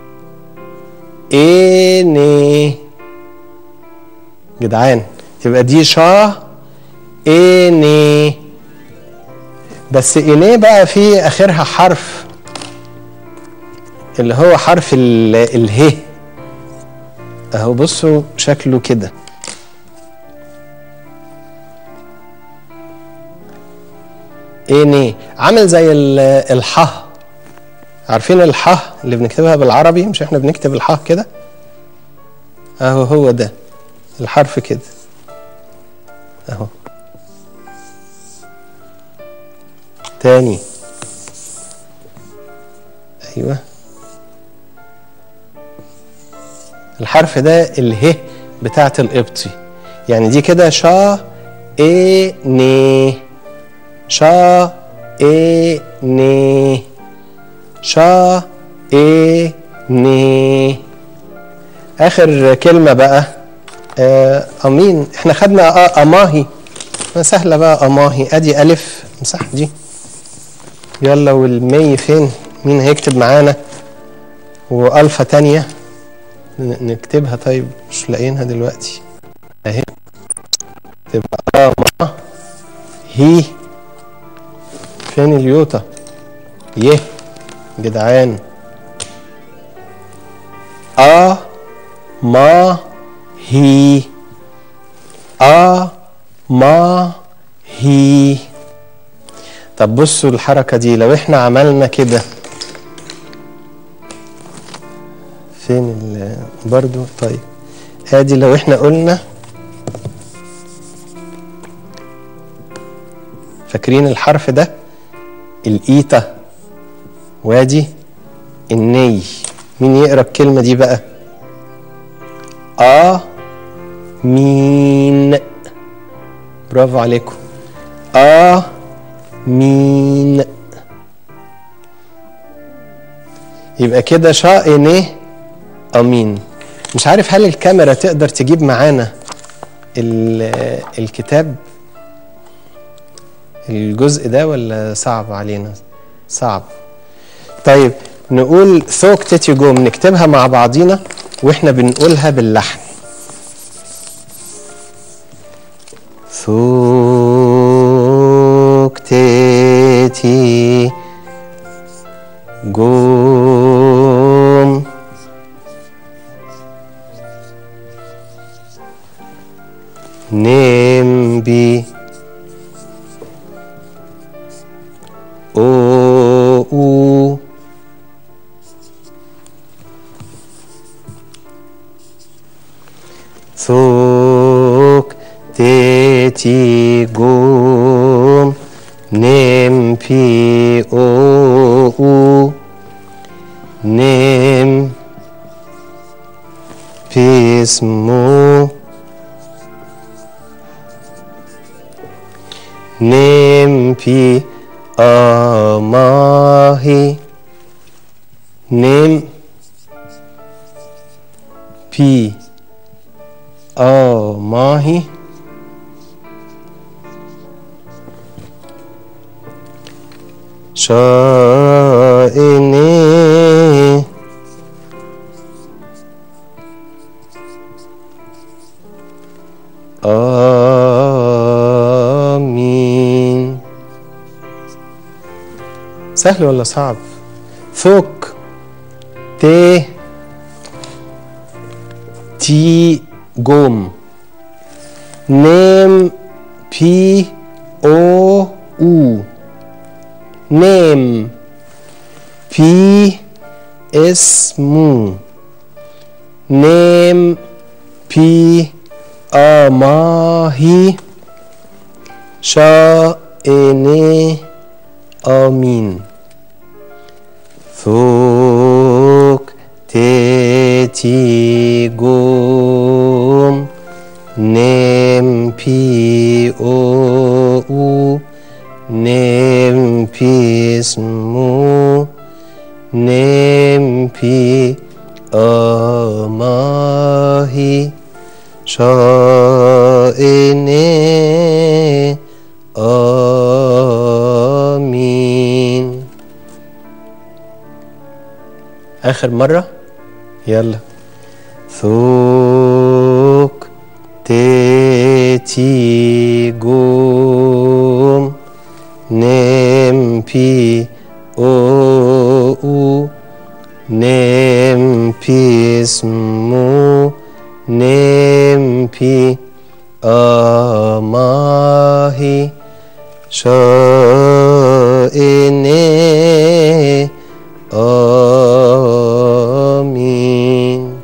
اني جدعان يبقى دي شا اني بس اني بقى في اخرها حرف اللي هو حرف ال- اله اهو بصوا شكله كده اني عامل زي ال- الح عارفين الح اللي بنكتبها بالعربي مش احنا بنكتب الح كده اهو هو ده الحرف كده اهو تاني ايوه الحرف ده اله بتاعت القبطي يعني دي كده شا اي ني شا اي ني شا اي ني اخر كلمه بقى آه امين احنا خدنا آه اماهي ما سهله بقى اماهي ادي الف امسح دي يلا والمي فين مين هيكتب معانا والفا تانية ن- نكتبها طيب مش لاقيينها دلوقتي اهي تبقى اما هي فين اليوتا يه جدعان ا ما هي ا ما هي طب بصوا الحركة دي لو احنا عملنا كده فين ال برضو طيب ادي لو احنا قلنا فاكرين الحرف ده الايتا وادي الني مين يقرا الكلمة دي بقى آ مين برافو عليكم آ مين يبقى كده شائن امين مش عارف هل الكاميرا تقدر تجيب معانا ال- الكتاب الجزء ده ولا صعب علينا صعب طيب نقول ثوك تيتي جوم نكتبها مع بعضينا واحنا بنقولها باللحن ثوك تيتي جو ثوك تيتي قوم نم في او نم باسمه نم في آماهي نم في آماهي شائني آمين سهل ولا صعب؟ ثوك تي تي جوم نيم بي او او نيم بي اسمو نيم بي آماهي شائني آمين ثوك تيتي قوم نم بي او او نم بي اسمو نم بي آماهي شائني آمين آخر مرة يلا ثوك تيتي قوم نم بي او او نم بي اسمو نم بي آماهي شائني آمين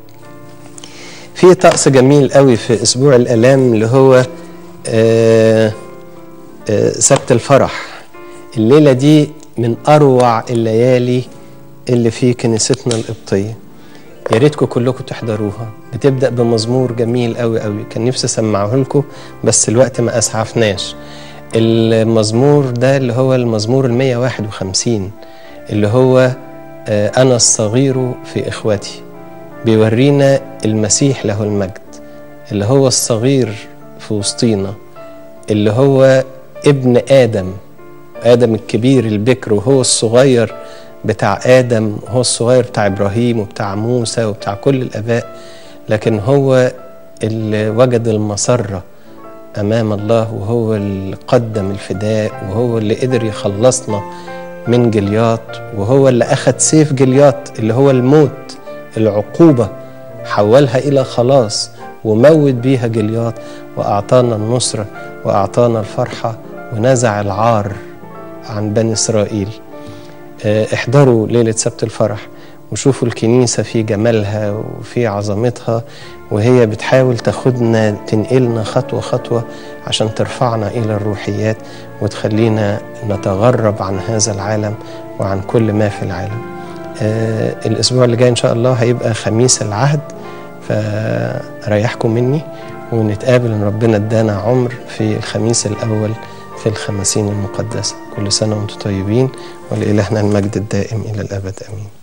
في طقس جميل قوي في أسبوع الآلام اللي هو آه، آه، سبت الفرح الليلة دي من أروع الليالي اللي في كنيستنا القبطية يا ريتكم كلكم تحضروها بتبدأ بمزمور جميل قوي قوي كان نفسي أسمعه لكم بس الوقت ما أسعفناش المزمور ده اللي هو المزمور ال 151 اللي هو آه، أنا الصغير في إخوتي بيورينا المسيح له المجد اللي هو الصغير في وسطينا اللي هو ابن آدم آدم الكبير البكر وهو الصغير بتاع آدم وهو الصغير بتاع إبراهيم وبتاع موسى وبتاع كل الآباء لكن هو اللي وجد المسرة أمام الله وهو اللي قدم الفداء وهو اللي قدر يخلصنا من جلياط وهو اللي أخذ سيف جلياط اللي هو الموت العقوبة حولها إلى خلاص وموت بيها جلياط وأعطانا النصرة وأعطانا الفرحة ونزع العار عن بني إسرائيل آه، احضروا ليلة سبت الفرح وشوفوا الكنيسة في جمالها وفي عظمتها وهي بتحاول تاخدنا تنقلنا خطوة خطوة عشان ترفعنا إلى الروحيات وتخلينا نتغرب عن هذا العالم وعن كل ما في العالم آه الأسبوع اللي جاي إن شاء الله هيبقى خميس العهد فريحكم مني ونتقابل إن ربنا ادانا عمر في الخميس الأول في الخمسين المقدسة كل سنة وانتم طيبين ولإلهنا المجد الدائم إلى الأبد آمين